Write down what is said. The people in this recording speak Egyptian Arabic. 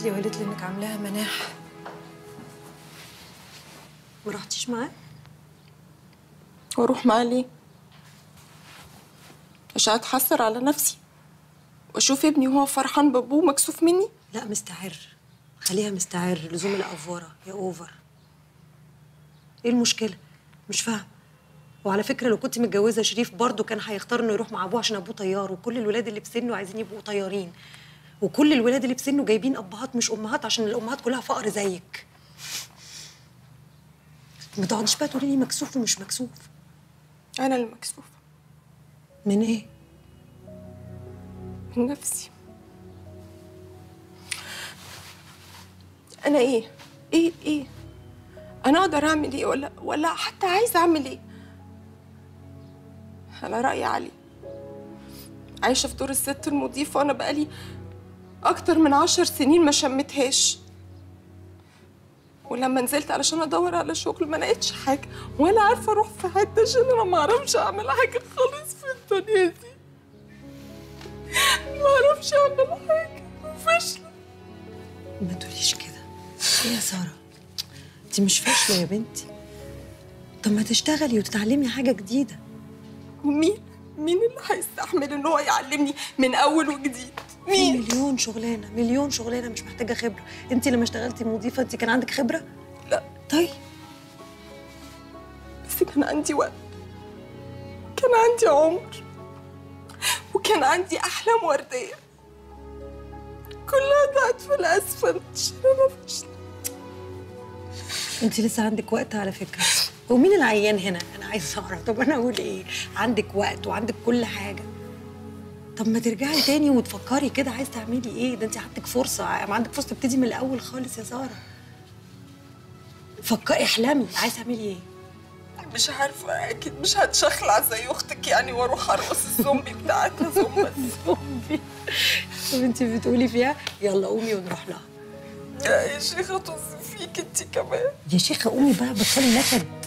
لي وقالت لي انك عاملاها مناح ما رحتيش معاه واروح معاه ليه عشان اتحسر على نفسي واشوف ابني وهو فرحان بابوه مكسوف مني لا مستعر خليها مستعر لزوم الافوره يا اوفر ايه المشكله مش فاهم وعلى فكره لو كنت متجوزه شريف برضه كان هيختار انه يروح مع ابوه عشان ابوه طيار وكل الولاد اللي في سنه عايزين يبقوا طيارين وكل الولاد اللي في سنه جايبين ابهات مش امهات عشان الامهات كلها فقر زيك ما تقعديش بقى تقولي لي مكسوف ومش مكسوف انا اللي مكسوفه من ايه من نفسي انا ايه ايه ايه انا اقدر اعمل ايه ولا ولا حتى عايزه اعمل ايه على راي علي عايشه في دور الست المضيفه وانا بقالي اكتر من عشر سنين ما شمتهاش ولما نزلت علشان ادور على شغل ما لقيتش حاجه ولا عارفه اروح في حته عشان انا ما اعرفش اعمل حاجه خالص في الدنيا دي ما اعرفش اعمل حاجه وفاشله ما تقوليش كده ايه يا ساره انت مش فاشله يا بنتي طب ما تشتغلي وتتعلمي حاجه جديده ومين مين اللي هيستحمل ان هو يعلمني من اول وجديد في مين مليون شغلانه مليون شغلانه مش محتاجه خبره انت لما اشتغلتي مضيفه انت كان عندك خبره لا طيب بس كان عندي وقت كان عندي عمر وكان عندي احلام ورديه كلها ضاعت في الاسفل عشان انا فاشله انت لسه عندك وقت على فكره هو مين العيان هنا انا عايزه اعرف طب انا اقول ايه عندك وقت وعندك كل حاجه طب ما ترجعي تاني وتفكري كده عايز تعملي ايه ده انت عندك فرصه ما عندك فرصه تبتدي من الاول خالص يا ساره فكري احلمي عايز تعملي ايه مش عارفه اكيد مش هتشخلع زي اختك يعني واروح ارقص الزومبي بتاعتها زومبي زومبي طب انت بتقولي فيها يلا قومي ونروح لها يا شيخه طز فيك انت كمان يا شيخه قومي بقى بطلي نكد